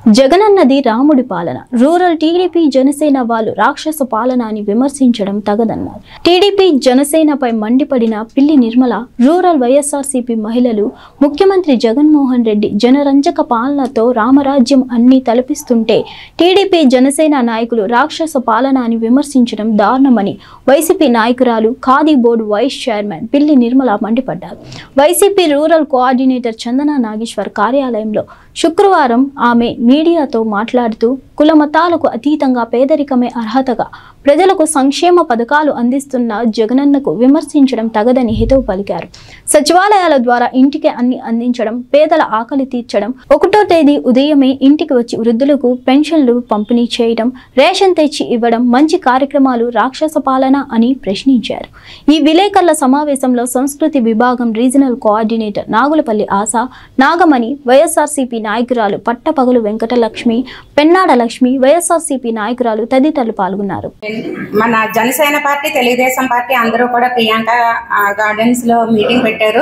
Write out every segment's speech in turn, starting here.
జగనన్నది రాముడి పాలన rural TDP Janasena వాళ్ళు రాక్షస పాలన అని విమర్శించడం తగదన్నారు టీడీపీ జనసేనపై మండిపడిన పిల్లి నిర్మల రూరల్ వైఎస్ఆర్సీపీ మహిళలు ముఖ్యమంత్రి జగన్మోహన్ రెడ్డి జనరంజక పాలనతో రామరాజ్యం అన్ని తలపిస్తుంటే టీడీపీ జనసేన నాయకులు రాక్షస పాలన అని విమర్శించడం దారుణమని వైసీపీ నాయకురాలు khadi board vice chairman Pilli Nirmala మండిపడ్డారు YCP rural coordinator Chandana Nageswar కార్యాలయంలో శుక్రవారం ఆమె మీడియాతో మాట్లాడుతూ కుల మతాలకు అతీతంగా పేదరికమే అర్హతగా ప్రజలకు సంక్షేమ పథకాలు అందిస్తున్న జగనన్నకు విమర్శించడం తగదని హితవు పలికారు సచివాలయాల ద్వారా ఇంటికి అన్ని అందించడం పేదల ఆకలి తీర్చడం ఒకటో తేదీ ఉదయమే ఇంటికి వచ్చి వృద్ధులకు పెన్షన్లు పంపిణీ చేయడం రేషన్ తెచ్చి ఇవ్వడం మంచి కార్యక్రమాలు రాక్షస పాలన అని ప్రశ్నించారు ఈ విలేకరుల సమావేశంలో సంస్కృతి విభాగం regional coordinator Nagulapalli Asha Nagamani YSRCP నాయకురాలు పట్టపగలు వెంకటలక్ష్మి పెన్నాడ లక్ష్మి వైఎస్ఆర్సీపీ నాయకురాలు తదితరులు పాల్గొన్నారు మన జనసేన పార్టీ తెలుగుదేశం పార్టీ అందరూ కూడా ప్రియాంక గార్డెన్స్ లో మీటింగ్ పెట్టారు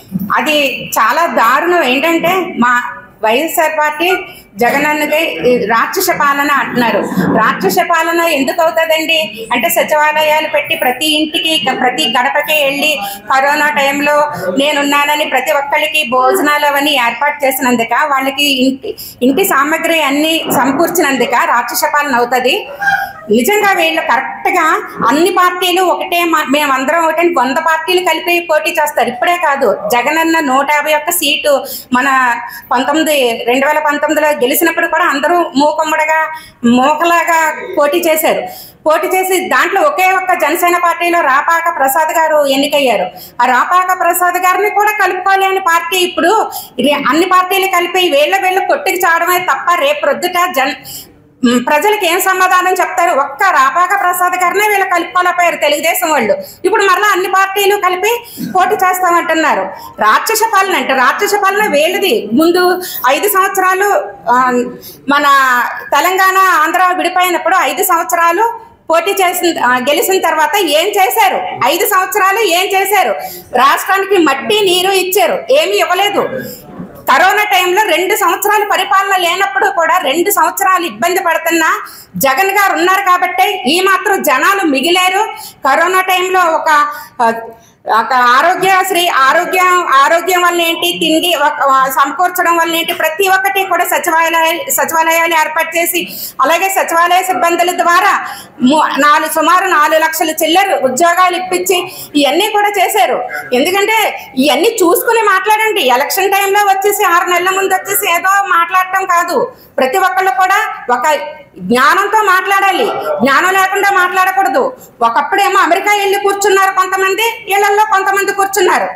అది చాలా దారుణం ఏంటంటే మా వైఎస్ఆర్ పార్టీ జగనన్నది ఈ రాక్షస పాలన అంటున్నారు రాక్షస పాలన ఎందుకు అవుతుందండి అంటే సచివాలయాలు పెట్టి ప్రతి ఇంటికి ప్రతి గడపకి వెళ్ళి కరోనా టైంలో నేనున్నానని ప్రతి ఒక్కరికి భోజనాలు అవన్నీ ఏర్పాటు చేసినందుక వాళ్ళకి ఇంటి ఇంటి సామాగ్రి అన్ని సమకూర్చినందుక రాక్షస పాలన అవుతుంది నిజంగా వీళ్ళు కరెక్ట్ గా అన్ని పార్టీలు ఒకటే మా- మేమందరం ఒకటే వంద పార్టీలు కలిపి పోటీ చేస్తారు ఇప్పుడే కాదు జగనన్న నూట యాభై ఒక్క సీటు మన పంతొమ్మిది రెండు వేల పంతొమ్మిదిలో గెలిచినప్పుడు కూడా అందరూ మూకమ్మడిగా మూకలాగా పోటీ చేశారు పోటీ చేసి దాంట్లో ఒకే ఒక్క జనసేన పార్టీలో రాపాక ప్రసాద్ గారు ఎన్నికయ్యారు ఆ రాపాక ప్రసాద్ గారిని కూడా కలుపుకోలేని పార్టీ ఇప్పుడు ఇది అన్ని పార్టీలు కలిపి వేళ్ళ వేళ్ళు కొట్టుకు చావడమే తప్ప రేపు ప్రొద్దుట జన్ మ్, ప్రజలకు ఏం సమాధానం చెప్తారు ఒక్క రాపాక ప్రసాద్ గారినే వీళ్ళు కలుపుకోలేకపోయారు తెలుగుదేశం వాళ్ళు ఇప్పుడు మరలా అన్ని పార్టీలు కలిపి పోటీ చేస్తామంటున్నారు రాక్షస పాలన అంటే రాక్షస పాలన వీళ్ళది ముందు ఐదు సంవత్సరాలు ఆ, మన తెలంగాణ ఆంధ్ర విడిపోయినప్పుడు ఐదు సంవత్సరాలు పోటీ చేసిన ఆ, గెలిచిన తర్వాత ఏం చేశారు ఐదు సంవత్సరాలు ఏం చేశారు రాష్ట్రానికి మట్టి నీరు ఇచ్చారు ఏమీ ఇవ్వలేదు కరోనా టైంలో రెండు సంవత్సరాలు పరిపాలన లేనప్పుడు కూడా రెండు సంవత్సరాలు ఇబ్బంది పడుతున్న జగన్ గారు ఉన్నారు కాబట్టి ఈ మాత్రం జనాలు మిగిలారు కరోనా టైంలో ఒక ఆ, ఒక ఆరోగ్యశ్రీ ఆరోగ్యం ఆరోగ్యం వల్ల ఏంటి తిండి ఒక- సమకూర్చడం వల్ల ఏంటి ప్రతి ఒక్కటి కూడా సచివాలయ సచివాలయాలు ఏర్పాటు చేసి అలాగే సచివాలయ సిబ్బందుల ద్వారా ము- నాలుగు సుమారు నాలుగు లక్షల చిల్లర ఉద్యోగాలు ఇప్పించి ఇవన్నీ కూడా చేశారు ఎందుకంటే ఇవన్నీ చూసుకుని మాట్లాడండి ఎలక్షన్ టైంలో వచ్చేసి ఆరు నెలల ముందు వచ్చేసి ఏదో మాట్లాడటం కాదు ప్రతి ఒక్కళ్ళు కూడా ఒక జ్ఞానంతో మాట్లాడాలి జ్ఞానం లేకుండా మాట్లాడకూడదు ఒకప్పుడేమో అమెరికా వెళ్ళి కూర్చున్నారు కొంతమంది ఇళ్లలో కొంతమంది కూర్చున్నారు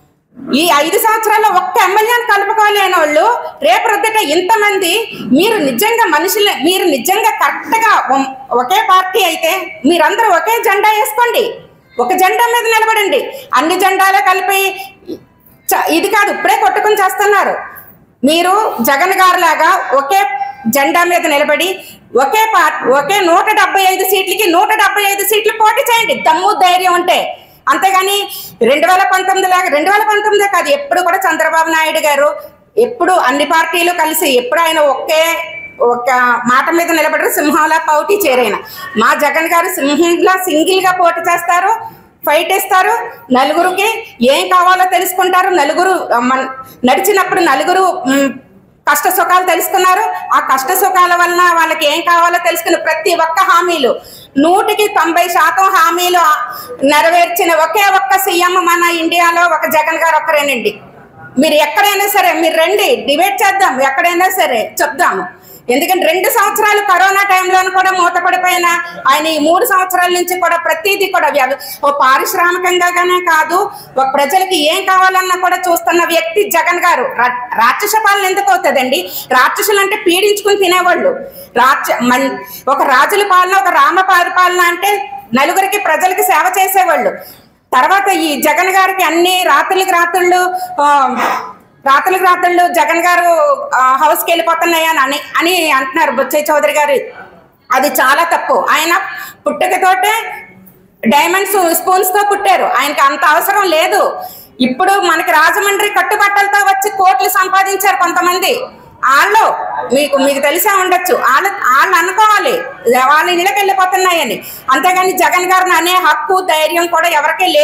ఈ ఐదు సంవత్సరాల్లో ఒక్క ఎమ్మెల్యేని కలుపుకోలేని వాళ్ళు రేపు రొద్దుట ఇంతమంది మీరు నిజంగా మనుషులు మీరు నిజంగా కరెక్ట్గా ఒ- ఒకే పార్టీ అయితే మీరందరూ ఒకే జెండా వేసుకోండి ఒక జెండా మీద నిలబడండి అన్ని జెండాలు కలిపి చ- ఇది కాదు ఇప్పుడే కొట్టుకుని చేస్తున్నారు మీరు జగన్ గారు లాగా ఒకే జెండా మీద నిలబడి ఒకే పార్ట్ ఒకే నూట డెబ్బై ఐదు సీట్లకి నూట డెబ్బై ఐదు సీట్లు పోటీ చేయండి దమ్ము ధైర్యం ఉంటే అంతేగాని రెండు వేల పంతొమ్మిది లాగా రెండు వేల పంతొమ్మిదే కాదు ఎప్పుడు కూడా చంద్రబాబు నాయుడు గారు ఎప్పుడు అన్ని పార్టీలు కలిసి ఎప్పుడు ఆయన ఒకే ఒక మాట మీద నిలబడరు సింహంలా పోటీ చేరైన మా జగన్ గారు సింహంలా సింగిల్ గా పోటీ చేస్తారు ఫైట్ ఇస్తారు నలుగురికి ఏం కావాలో తెలుసుకుంటారు నలుగురు ఆ, మన- నడిచినప్పుడు నలుగురు మ్, కష్ట సుఖాలు తెలుసుకున్నారు ఆ కష్ట సుఖాల వలన వాళ్ళకి ఏం కావాలో తెలుసుకుని ప్రతి ఒక్క హామీలు నూటికి తొంభై శాతం హామీలు ఆ, నెరవేర్చిన ఒకే ఒక్క సీఎం మన ఇండియాలో ఒక జగన్ గారు ఒక్కరేనండి మీరు ఎక్కడైనా సరే మీరు రండి డిబేట్ చేద్దాం ఎక్కడైనా సరే చెప్దాము ఎందుకంటే రెండు సంవత్సరాలు కరోనా టైంలోనూ కూడా మూతపడిపోయిన ఆయన ఈ మూడు సంవత్సరాల నుంచి కూడా ప్రతిదీ కూడా వ్య- ఓ పారిశ్రామికంగానే కాదు ఒక ప్రజలకి ఏం కావాలన్నా కూడా చూస్తున్న వ్యక్తి జగన్ గారు రా- రాక్షస పాలన ఎందుకు అవుతుందండి రాక్షసులు అంటే పీడించుకుని తినేవాళ్ళు రాక్ష మన్ ఒక రాజుల పాలన ఒక రామ పరిపాలన అంటే నలుగురికి ప్రజలకి సేవ చేసేవాళ్ళు తర్వాత ఈ జగన్ గారికి అన్ని రాత్రులకి రాత్రుళ్ళు ఆ, రాత్రులకు రాత్రుళ్ళు జగన్ గారు ఆ, హౌస్కి వెళ్ళిపోతున్నాయి అని అని అని అంటున్నారు బుచ్చయ్య చౌదరి గారు అది చాలా తప్పు ఆయన పుట్టుకతోటే డైమండ్స్ స్పూన్స్ తో పుట్టారు ఆయనకి అంత అవసరం లేదు ఇప్పుడు మనకి రాజమండ్రి కట్టుబట్టలతో వచ్చి కోట్లు సంపాదించారు కొంతమంది వాళ్ళు మీకు మీకు తెలిసే ఉండొచ్చు వాళ్ళు వాళ్ళు అనుకోవాలి వాళ్ళ ఇళ్ళకి వెళ్ళిపోతున్నాయని అంతేగాని జగన్ గారిని అనే హక్కు ధైర్యం కూడా ఎవరికీ లేదు